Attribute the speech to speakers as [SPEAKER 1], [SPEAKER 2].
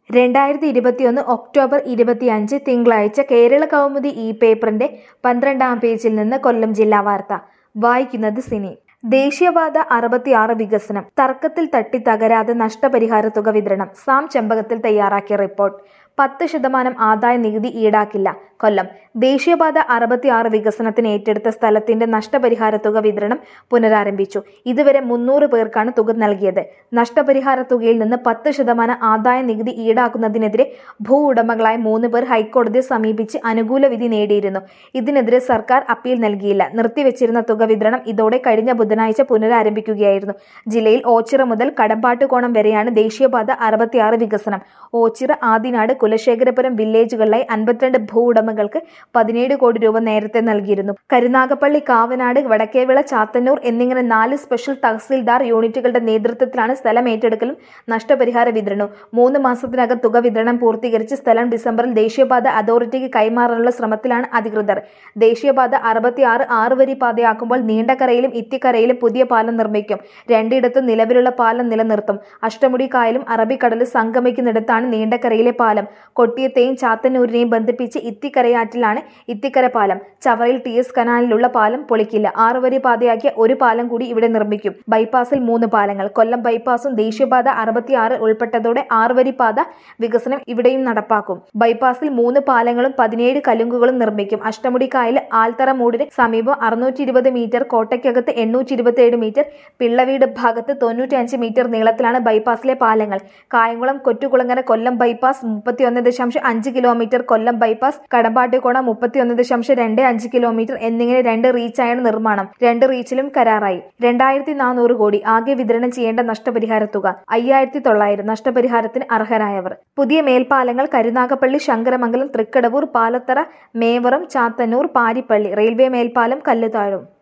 [SPEAKER 1] രണ്ടായിരത്തി ഇരുപത്തിയൊന്ന് ഒക്ടോബർ ഇരുപത്തിയഞ്ച് തിങ്കളാഴ്ച കേരള കൗമുദി ഈ പേപ്പറിന്റെ പന്ത്രണ്ടാം പേജിൽ നിന്ന് കൊല്ലം ജില്ലാ വാർത്ത വായിക്കുന്നത് സിനി ദേശീയപാത അറുപത്തിയാറ് വികസനം തർക്കത്തിൽ തട്ടി തകരാതെ നഷ്ടപരിഹാര തുക വിതരണം സാം ചെമ്പകത്തിൽ തയ്യാറാക്കിയ റിപ്പോർട്ട് പത്ത് ശതമാനം ആദായ നികുതി ഈടാക്കില്ല കൊല്ലം ദേശീയപാത അറുപത്തിയാറ് വികസനത്തിന് ഏറ്റെടുത്ത സ്ഥലത്തിന്റെ നഷ്ടപരിഹാര തുക വിതരണം പുനരാരംഭിച്ചു ഇതുവരെ മുന്നൂറ് പേർക്കാണ് തുക നൽകിയത് നഷ്ടപരിഹാര തുകയിൽ നിന്ന് പത്ത് ശതമാനം ആദായ നികുതി ഈടാക്കുന്നതിനെതിരെ ഭൂ ഉടമകളായ മൂന്ന് പേർ ഹൈക്കോടതിയെ സമീപിച്ച് അനുകൂല വിധി നേടിയിരുന്നു ഇതിനെതിരെ സർക്കാർ അപ്പീൽ നൽകിയില്ല നിർത്തിവെച്ചിരുന്ന തുക വിതരണം ഇതോടെ കഴിഞ്ഞ ബുധനാഴ്ച പുനരാരംഭിക്കുകയായിരുന്നു ജില്ലയിൽ ഓച്ചിറ മുതൽ കടമ്പാട്ടുകോണം വരെയാണ് ദേശീയപാത അറുപത്തിയാറ് വികസനം ഓച്ചിറ ആദിനാട് കുലശേഖരപുരം വില്ലേജുകളിലായി അൻപത്തിരണ്ട് ഭൂ ഉടമകൾക്ക് പതിനേഴ് കോടി രൂപ നേരത്തെ നൽകിയിരുന്നു കരുനാഗപ്പള്ളി കാവനാട് വടക്കേവിള ചാത്തന്നൂർ എന്നിങ്ങനെ നാല് സ്പെഷ്യൽ തഹസിൽദാർ യൂണിറ്റുകളുടെ നേതൃത്വത്തിലാണ് സ്ഥലം ഏറ്റെടുക്കലും നഷ്ടപരിഹാര വിതരണവും മൂന്ന് മാസത്തിനകം തുക വിതരണം പൂർത്തീകരിച്ച് സ്ഥലം ഡിസംബറിൽ ദേശീയപാത അതോറിറ്റിക്ക് കൈമാറാനുള്ള ശ്രമത്തിലാണ് അധികൃതർ ദേശീയപാത അറുപത്തിയാറ് ആറ് വരി പാതയാക്കുമ്പോൾ നീണ്ടകരയിലും ഇത്തിക്കരയിലും പുതിയ പാലം നിർമ്മിക്കും രണ്ടിടത്തും നിലവിലുള്ള പാലം നിലനിർത്തും അഷ്ടമുടി കായലും അറബിക്കടലും സംഗമിക്കുന്നിടത്താണ് നീണ്ടകരയിലെ പാലം കൊട്ടിയത്തെയും ചാത്തന്നൂരിനെയും ബന്ധിപ്പിച്ച് ഇത്തിക്കരയാറ്റിലാണ് ഇത്തിക്കര പാലം ചവറയിൽ ടി എസ് കനാലിലുള്ള പാലം പൊളിക്കില്ല ആറുവരി പാതയാക്കിയ ഒരു പാലം കൂടി ഇവിടെ നിർമ്മിക്കും ബൈപ്പാസിൽ മൂന്ന് പാലങ്ങൾ കൊല്ലം ബൈപ്പാസും ദേശീയപാത അറുപത്തിയാറ് ഉൾപ്പെട്ടതോടെ ആറുവരി പാത വികസനം ഇവിടെയും നടപ്പാക്കും ബൈപ്പാസിൽ മൂന്ന് പാലങ്ങളും പതിനേഴ് കലുങ്കുകളും നിർമ്മിക്കും അഷ്ടമുടി കായൽ ആൽത്തറ മൂടിന് സമീപം അറുന്നൂറ്റി ഇരുപത് മീറ്റർ കോട്ടയ്ക്കകത്ത് എണ്ണൂറ്റി ഇരുപത്തിയേഴ് മീറ്റർ പിള്ളവീട് ഭാഗത്ത് തൊണ്ണൂറ്റിയഞ്ച് മീറ്റർ നീളത്തിലാണ് ബൈപ്പാസിലെ പാലങ്ങൾ കായംകുളം കൊറ്റുകുളങ്ങര കൊല്ലം ബൈപ്പാസ് മുപ്പത്തിയൊന്ന് ദശാംശം അഞ്ച് കിലോമീറ്റർ കൊല്ലം ബൈപ്പാസ് കടമ്പാട്ടുകോണ മുപ്പത്തിയൊന്ന് ദശാംശം രണ്ട് അഞ്ച് കിലോമീറ്റർ എന്നിങ്ങനെ രണ്ട് റീച്ചായാണ് നിർമ്മാണം രണ്ട് റീച്ചിലും കരാറായി രണ്ടായിരത്തി നാനൂറ് കോടി ആകെ വിതരണം ചെയ്യേണ്ട നഷ്ടപരിഹാര തുക അയ്യായിരത്തി തൊള്ളായിരം നഷ്ടപരിഹാരത്തിന് അർഹരായവർ പുതിയ മേൽപ്പാലങ്ങൾ കരുനാഗപ്പള്ളി ശങ്കരമംഗലം തൃക്കടവൂർ പാലത്തറ മേവറം ചാത്തന്നൂർ പാരിപ്പള്ളി റെയിൽവേ മേൽപ്പാലം കല്ലുതാഴും